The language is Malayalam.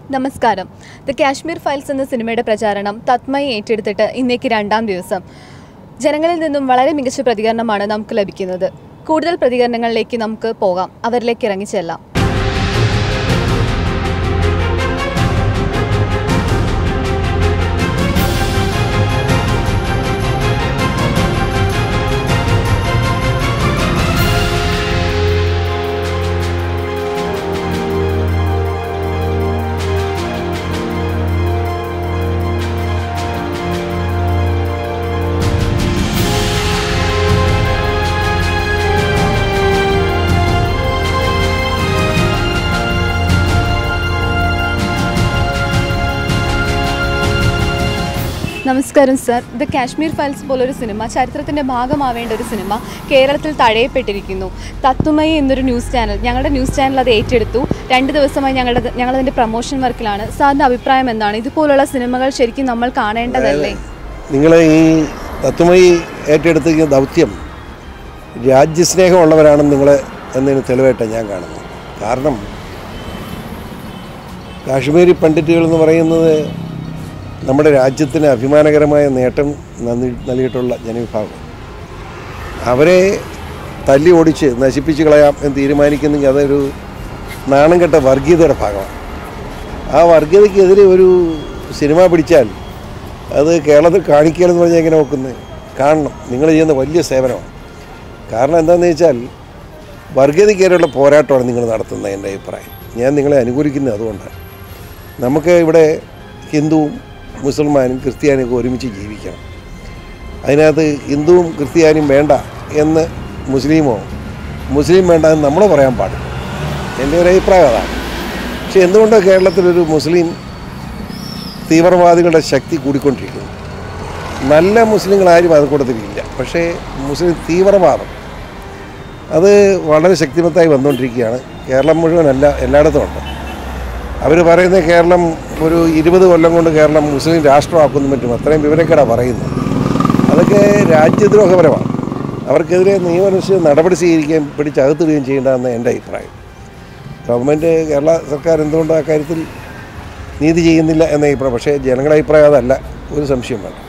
നമസ്കാരം ദ കാശ്മീർ ഫയൽസ് എന്ന സിനിമയുടെ പ്രചാരണം തത്മയി ഏറ്റെടുത്തിട്ട് ഇന്നേക്ക് രണ്ടാം ദിവസം ജനങ്ങളിൽ നിന്നും വളരെ മികച്ച പ്രതികരണമാണ് നമുക്ക് ലഭിക്കുന്നത് കൂടുതൽ പ്രതികരണങ്ങളിലേക്ക് നമുക്ക് പോകാം അവരിലേക്ക് ഇറങ്ങിച്ചെല്ലാം നമസ്കാരം സർ ദ കാശ്മീർ ഫയൽസ് പോലൊരു സിനിമ ചരിത്രത്തിൻ്റെ ഭാഗമാവേണ്ട ഒരു സിനിമ കേരളത്തിൽ തഴയപ്പെട്ടിരിക്കുന്നു തത്തുമയി എന്നൊരു ന്യൂസ് ചാനൽ ഞങ്ങളുടെ ന്യൂസ് ചാനൽ അത് ഏറ്റെടുത്തു രണ്ട് ദിവസമായി ഞങ്ങളുടെ ഞങ്ങളതിൻ്റെ പ്രൊമോഷൻ വർക്കിലാണ് സാറിൻ്റെ അഭിപ്രായം എന്താണ് ഇതുപോലുള്ള സിനിമകൾ ശരിക്കും നമ്മൾ കാണേണ്ടതല്ലേ നിങ്ങൾ ഈ തത്വമയി ഏറ്റെടുത്തിരിക്കുന്ന ദൗത്യം രാജ്യസ്നേഹമുള്ളവരാണെന്ന് നിങ്ങൾ എന്നതിന് തെളിവായിട്ടാണ് ഞാൻ കാണുന്നത് കാരണം കാശ്മീരി പണ്ഡിറ്റുകൾ എന്ന് പറയുന്നത് നമ്മുടെ രാജ്യത്തിന് അഭിമാനകരമായ നേട്ടം നന്ദി നൽകിയിട്ടുള്ള ജനവിഭാഗം അവരെ തല്ലി ഓടിച്ച് നശിപ്പിച്ച് കളയാം എന്ന് തീരുമാനിക്കുന്നെങ്കിൽ അതൊരു നാണം കെട്ട വർഗീയതയുടെ ഭാഗമാണ് ആ വർഗീയതയ്ക്കെതിരെ ഒരു സിനിമ പിടിച്ചാൽ അത് കേരളത്തിൽ കാണിക്കുകയെന്ന് പറഞ്ഞാൽ എങ്ങനെ നോക്കുന്നത് കാണണം നിങ്ങൾ ചെയ്യുന്ന വലിയ സേവനമാണ് കാരണം എന്താണെന്ന് വെച്ചാൽ വർഗീയതയ്ക്കെതിരെയുള്ള പോരാട്ടമാണ് നിങ്ങൾ നടത്തുന്നത് എൻ്റെ അഭിപ്രായം ഞാൻ നിങ്ങളെ അനുകൂലിക്കുന്നത് അതുകൊണ്ടാണ് നമുക്ക് ഇവിടെ ഹിന്ദുവും മുസൽമാനും ക്രിസ്ത്യാനിയൊക്കെ ഒരുമിച്ച് ജീവിക്കണം അതിനകത്ത് ഹിന്ദുവും ക്രിസ്ത്യാനിയും വേണ്ട എന്ന് മുസ്ലിമോ മുസ്ലിം വേണ്ട എന്ന് നമ്മൾ പറയാൻ പാടില്ല എൻ്റെ ഒരു അഭിപ്രായം അതാണ് പക്ഷേ എന്തുകൊണ്ടോ കേരളത്തിലൊരു മുസ്ലിം തീവ്രവാദികളുടെ ശക്തി കൂടിക്കൊണ്ടിരിക്കുന്നു നല്ല മുസ്ലിങ്ങൾ ആരും അത് കൂട്ടത്തിലില്ല പക്ഷേ മുസ്ലിം തീവ്രവാദം അത് വളരെ ശക്തിമത്തായി വന്നുകൊണ്ടിരിക്കുകയാണ് കേരളം മുഴുവനല്ല എല്ലായിടത്തും ഉണ്ട് അവർ പറയുന്നത് കേരളം ഒരു ഇരുപത് കൊല്ലം കൊണ്ട് കേരളം മുസ്ലിം രാഷ്ട്രമാക്കുന്നു പറ്റും അത്രയും വിവരക്കേടാണ് പറയുന്നത് അതൊക്കെ രാജ്യദ്രോഹപരമാണ് അവർക്കെതിരെ നിയമനുസരിച്ച് നടപടി സ്വീകരിക്കുകയും പിടിച്ചകത്തിടുകയും ചെയ്യേണ്ടതെന്ന് എൻ്റെ അഭിപ്രായം ഗവൺമെൻറ് കേരള സർക്കാർ എന്തുകൊണ്ട് ആ കാര്യത്തിൽ നീതി ചെയ്യുന്നില്ല എന്ന അഭിപ്രായം പക്ഷേ ജനങ്ങളുടെ അഭിപ്രായം അതല്ല ഒരു സംശയം വേണ്ട